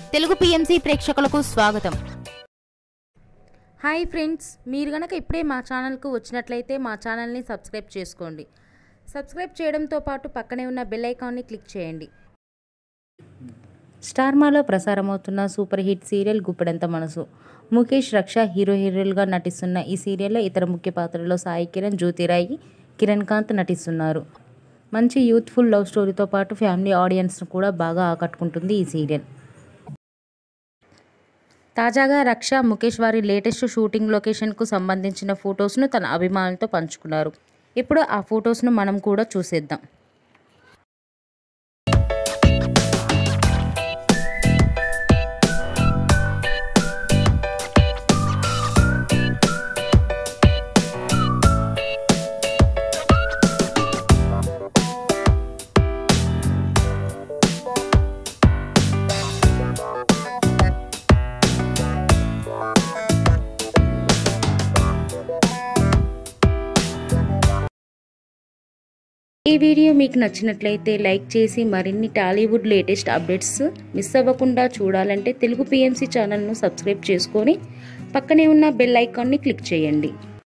Telugu PMC ప్రేక్షకులకు స్వాగతం hi friends మీరు గనక ఇప్పుడే మా ఛానల్కు వచ్చినట్లయితే మా ఛానల్ని సబ్స్క్రైబ్ చేసుకోండి సబ్స్క్రైబ్ చేయడంతో పాటు పక్కనే ఉన్న బెల్ ఐకాన్ని క్లిక్ చేయండి స్టార్మాలో ప్రసారమవుతున్న super hit serial Guppedantha Manasu Mukesh రక్ష హీరో హీరోలుగా నటిస్తున్న ఈ సీరియల్లో ఇతర ముఖ్య పాత్రలో సాయి కిరణ్ జ్యోతిరాయి కిరణ్ కాంత్ నటిస్తున్నారు మంచి యూత్ఫుల్ లవ్ స్టోరీతో పాటు ఫ్యామిలీ ఆడియన్స్ను కూడా బాగా ఆకట్టుకుంటుంది ఈ సీరియల్ తాజాగా రక్ష ముఖేష్ వారి లేటెస్ట్ షూటింగ్ లొకేషన్కు సంబంధించిన ఫొటోస్ను తన అభిమానులతో పంచుకున్నారు ఇప్పుడు ఆ ఫొటోస్ను మనం కూడా చూసేద్దాం ఈ వీడియో మీకు నచ్చినట్లయితే లైక్ చేసి మరిన్ని టాలీవుడ్ లేటెస్ట్ అప్డేట్స్ మిస్ అవ్వకుండా చూడాలంటే తెలుగు పిఎంసి ఛానల్ను సబ్స్క్రైబ్ చేసుకొని పక్కనే ఉన్న బెల్ ఐకాన్ని క్లిక్ చేయండి